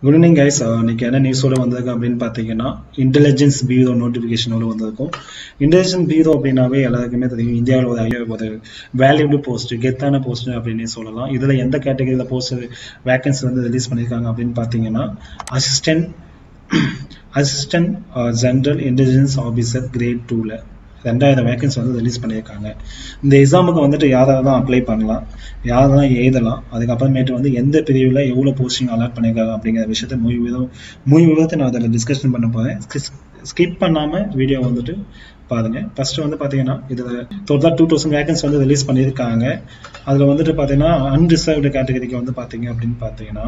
good evening guys இன்னைக்கு என்ன நியூஸோட வந்திருக்கு அப்படின்னு பார்த்தீங்கன்னா இன்டெலிஜென்ஸ் பீரோ நோட்டிஃபிகேஷனோட வந்திருக்கும் இன்டெலிஜென்ஸ் பீரோ அப்படின்னாவே எல்லாருக்குமே தெரியும் இந்தியாவில் ஒரு ஐ- ஒரு வேல்யூபிள் போஸ்ட் கெத்தான போஸ்ட் அப்படின்னே சொல்லலாம் இதில் எந்த கேட்டகரியில் போஸ்ட் வேகன்சி வந்து ரிலீஸ் பண்ணியிருக்காங்க அப்படின்னு பார்த்தீங்கன்னா assistant assistant general intelligence officer grade டூவில் ரெண்டாயிரம் வேகன்சி வந்து ரிலீஸ் பண்ணியிருக்காங்க இந்த எக்ஸாமுக்கு வந்துட்டு யாரெல்லாம் அப்ளை பண்ணலாம் யாரெல்லாம் எழுதலாம் அதுக்கப்புறமேட்டு வந்து எந்த பிரிவில் எவ்வளோ போஸ்டிங் அலாட் பண்ணியிருக்காங்க அப்படிங்கிற விஷயத்த மூவி விதம் மூவி விதத்தை நான் அதில் டிஸ்கஷன் பண்ண போகிறேன் ஸ்கிப் பண்ணாமல் வீடியோ வந்துட்டு பாருங்க ஃபர்ஸ்ட் வந்து பார்த்தீங்கன்னா இதில் டோட்டலாக டூ தௌசண்ட் வேகன்ஸ் வந்து ரிலீஸ் பண்ணியிருக்காங்க அதில் வந்துட்டு பார்த்தீங்கன்னா அன்ரிசர்வ்டு கேட்டகரிக்கு வந்து பார்த்தீங்க அப்படின்னு பார்த்தீங்கன்னா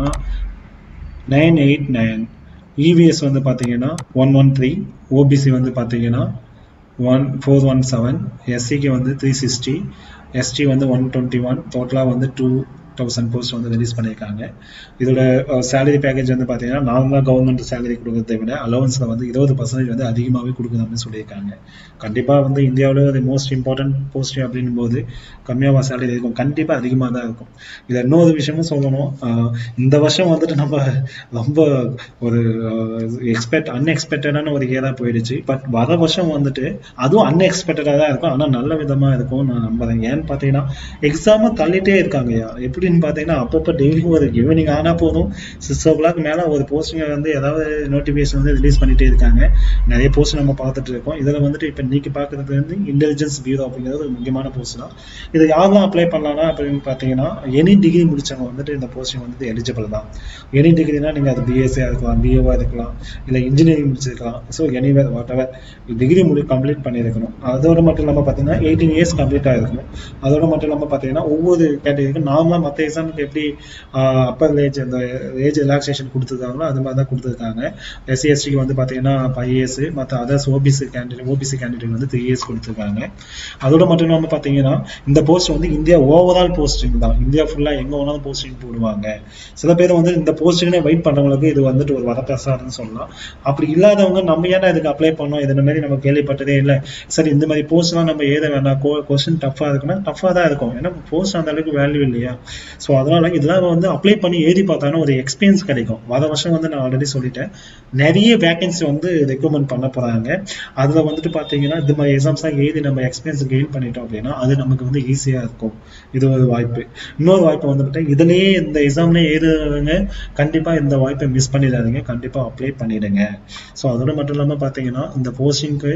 நைன் எயிட் நைன் இவிஎஸ் வந்து பார்த்தீங்கன்னா ஒன் ஒன் த்ரீ ஓபிசி வந்து பார்த்தீங்கன்னா ஒன் ஃபோர் ஒன் செவன் எஸ்சிக்கு வந்து த்ரீ சிக்ஸ்டி எஸ்டி வந்து ஒன் டுவெண்ட்டி ஒன் டோட்டலாக வந்து டூ தௌசண்ட் போஸ்ட் வந்து ரிலீஸ் பண்ணியிருக்காங்க இதோட சேலரி பேக்கேஜ் வந்து பார்த்தீங்கன்னா நார்மலாக கவர்மெண்ட் சேலரி கொடுக்கறதை விட அலவன்ஸில் வந்து இருபது பர்சன்டேஜ் வந்து அதிகமாகவே கொடுக்குறாங்கன்னு சொல்லியிருக்காங்க கண்டிப்பாக வந்து இந்தியாவில் ஒரு மோஸ்ட் இம்பார்ட்டன்ட் போஸ்ட் அப்படின்னும் போது கம்மியாக சேலரி இருக்கும் கண்டிப்பாக அதிகமாக தான் இருக்கும் இதில் இன்னொரு விஷயமும் சொல்லணும் ஆஹ் இந்த வருஷம் வந்துட்டு நம்ம ரொம்ப ஒரு எக்ஸ்பெக்ட் அன்எக்ஸ்பெக்டடான ஒரு இயராக போயிடுச்சு பட் வர வருஷம் வந்துட்டு அதுவும் அன்எக்ஸ்பெக்டடாக தான் இருக்கும் ஆனால் நல்ல விதமாக இருக்கும் நான் நம்புறேன் ஏன்னு பார்த்தீங்கன்னா எக்ஸாமை தள்ளிட்டே இருக்காங்கய்யா எப்படின்னு பார்த்தீங்கன்னா அப்பப்போ டெய்லியும் ஒரு ஈவினிங் ஆனால் போதும் சிக்ஸ் ஓ கிளாக் மேலே ஒரு போஸ்டிங்கை வந்து ஏதாவது நோட்டிஃபிகேஷன் வந்து ரிலீஸ் பண்ணிட்டே இருக்காங்க நிறைய போஸ்ட் நம்ம பார்த்துட்டு இருக்கோம் இதில் வந்துட்டு இப்போ இன்னைக்கு பார்க்குறது வந்து இன்டெலிஜென்ஸ் பியூரோ அப்படிங்கிறது ஒரு முக்கியமான போஸ்ட் தான் இது யாரெல்லாம் அப்ளை பண்ணலாம்னா அப்படின்னு பார்த்தீங்கன்னா எனி டிகிரி முடிச்சவங்க வந்துட்டு இந்த போஸ்டிங் வந்துட்டு எலிஜிபிள் தான் எனி டிகிரினா நீங்கள் அது பிஎஸ்சியாக இருக்கலாம் பிஏவாக இருக்கலாம் இல்லை இன்ஜினியரிங் முடிச்சிருக்கலாம் so anywhere whatever degree முடி கம்ப்ளீட் பண்ணியிருக்கணும் அதோட மட்டும் இல்லாமல் பார்த்தீங்கன்னா எயிட்டீன் இயர்ஸ் கம்ப்ளீட் ஆகிருக்கணும் அதோட மட்டும் இல்லாமல் பார்த்தீங்கன்னா ஒவ்வொரு கேட்டகரிக்கும் நார்மலாக மற்ற எக்ஸாமுக்கு எப்படி அப்பர் ஏஜ் அந்த ஏஜ் ரிலாக்ஸேஷன் கொடுத்துருக்காங்களோ அது மாதிரி தான் கொடுத்துருக்காங்க எஸ்சி எஸ்டிக்கு வந்து பார்த்தீங்கன்னா ஃபைவ் இயர்ஸ் மற்ற others OBC candidate OBC candidate வந்து த்ரீ இயர்ஸ் கொடுத்துருக்காங்க அதோட மட்டும் இல்லாமல் பார்த்தீங்கன்னா இந்த போஸ்ட் வந்து இந்தியா ஓவரால் போஸ்டிங் தான் இந்தியா ஃபுல்லாக எங்கே வேணாலும் போஸ்டிங் போடுவாங்க சில பேர் வந்து இந்த போஸ்டிங்னே வெயிட் பண்ணுறவங்களுக்கு இது வந்துட்டு ஒரு வரப்பிரசாதம்னு சொல்லலாம் அப்படி இல்லாதவங்க நம்ம ஏன்னா இதுக்கு அப்ளை பண்ணோம் இது மாதிரி நம்ம கேள்விப்பட்டதே இல்லை சரி இந்த மாதிரி போஸ்ட்லாம் நம்ம ஏத வேண்டாம் கொஸ்டின் டஃப்பாக இருக்குன்னா டஃப்பாக தான் இருக்கும் ஏன்னா போஸ்ட் அந்த அளவுக்கு வேல்யூ இல்லையா ஸோ அதனால இதெல்லாம் வந்து அப்ளை பண்ணி எழுதி பார்த்தாலும் ஒரு எக்ஸ்பீரியன்ஸ் கிடைக்கும் வர வருஷம் வந்து நான் ஆல்ரெடி சொல்லிட்டேன் நிறைய வேகன்சி வந்து ரெக்கமெண்ட் பண்ண போகிறாங்க அதில் வந்துட்டு பார்த்தீங்கன்னா இது மாதிரி எக்ஸாம்ஸ்லாம் எழுதி நம்ம எக்ஸ்பீரியன்ஸ் கெயின் பண்ணிட்டோம் அப்படின்னா அது நமக்கு வந்து ஈஸியாக இருக்கும் இது ஒரு வாய்ப்பு இன்னொரு வாய்ப்பு வந்துட்டு இதுலயே இந்த எக்ஸாம்லேயே எழுதுறவங்க கண்டிப்பாக இந்த வாய்ப்பை மிஸ் பண்ணிடாதீங்க கண்டிப்பாக அப்ளை பண்ணிடுங்க ஸோ அதோட மட்டும் இல்லாமல் பார்த்தீங்கன்னா இந்த போஸ்டிங்க்கு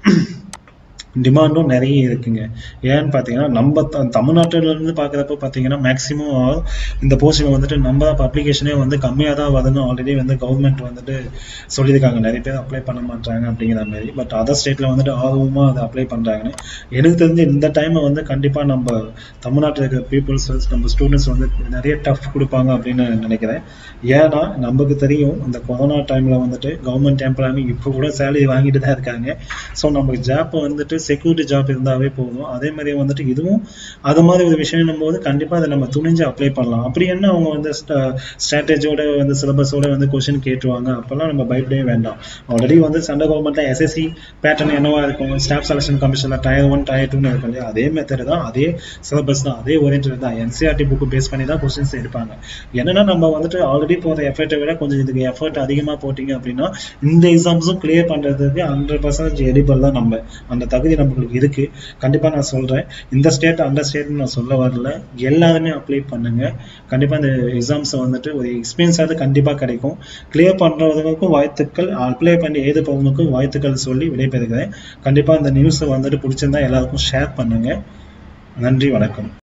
டிமாண்டும் நிறைய இருக்குங்க ஏன்னு பார்த்தீங்கன்னா நம்ம த- தமிழ்நாட்டுல இருந்து பார்க்குறப்ப பார்த்தீங்கன்னா மேக்ஸிமம் இந்த போஸ்டிங் வந்துட்டு நம்ம அப்ளிகேஷனே வந்து கம்மியாக தான் வருதுன்னு ஆல்ரெடி வந்து கவர்மெண்ட் வந்துட்டு சொல்லியிருக்காங்க நிறைய பேர் அப்ளை பண்ண மாட்டாங்க அப்படிங்கிற மாதிரி பட் அதர் ஸ்டேட்ல வந்துட்டு ஆர்வமாக அதை அப்ளை பண்ணுறாங்கன்னு எனக்கு தெரிஞ்சு இந்த டைம் வந்து கண்டிப்பாக நம்ம தமிழ்நாட்டில் இருக்கிற பீப்புள்ஸ் நம்ம ஸ்டூடெண்ட்ஸ் வந்து நிறைய டஃப் கொடுப்பாங்க அப்படின்னு நினைக்கிறேன் ஏன்னா நமக்கு தெரியும் இந்த கொரோனா டைம்ல வந்துட்டு கவர்மெண்ட் எம்ப்ளாயி இப்போ கூட சேலரி வாங்கிட்டு தான் இருக்காங்க ஸோ நமக்கு ஜாப் வந்துட்டு செக்யூரிட்டி ஜாப் இருந்தாவே போதும் அதே மாதிரி வந்துட்டு இதுவும் அது மாதிரி ஒரு விஷயம் போது கண்டிப்பாக அதை நம்ம துணிஞ்சு அப்ளை பண்ணலாம் அப்படி என்ன அவங்க வந்து ஸ்ட்ராட்டஜியோட வந்து சிலபஸோட வந்து கொஸ்டின் கேட்டுருவாங்க அப்போல்லாம் நம்ம பயப்படவே வேண்டாம் ஆல்ரெடி வந்து சென்ட்ரல் கவர்மெண்ட்ல எஸ்எஸ்சி பேட்டர்ன் என்னவா இருக்கும் ஸ்டாஃப் செலெக்ஷன் கமிஷன்ல டயர் ஒன் டயர் டூன்னு இருக்கும் இல்லையா அதே மெத்தட் தான் அதே சிலபஸ் தான் அதே ஓரியன்ட் தான் என்சிஆர்டி புக்கு பேஸ் பண்ணி தான் கொஸ்டின்ஸ் எடுப்பாங்க என்னன்னா நம்ம வந்துட்டு ஆல்ரெடி போகிற எஃபர்ட்டை விட கொஞ்சம் இதுக்கு எஃபர்ட் அதிகமாக போட்டிங்க அப்படின்னா இந்த எக்ஸாம்ஸும் கிளியர் பண்ணுறதுக்கு ஹண்ட்ரட் பர்சன்டேஜ் எலிபிள் தான் நம்ம அந்த தகுதி நம்மளுக்கு இருக்கு கண்டிப்பாக நான் சொல்கிறேன் இந்த ஸ்டேட் அந்த ஸ்டேட்னு நான் சொல்ல வரல எல்லாருமே அப்ளை பண்ணுங்க கண்டிப்பாக இந்த எக்ஸாம்ஸை வந்துட்டு ஒரு எக்ஸ்பீரியன்ஸாவது கண்டிப்பாக கிடைக்கும் கிளியர் பண்ணுறவங்களுக்கும் வாழ்த்துக்கள் அப்ளை பண்ணி எழுத போவங்களுக்கும் வாழ்த்துக்கள் சொல்லி விடைபெறுகிறேன் கண்டிப்பாக இந்த நியூஸை வந்துட்டு பிடிச்சிருந்தா எல்லாருக்கும் ஷேர் பண்ணுங்க நன்றி வணக்கம்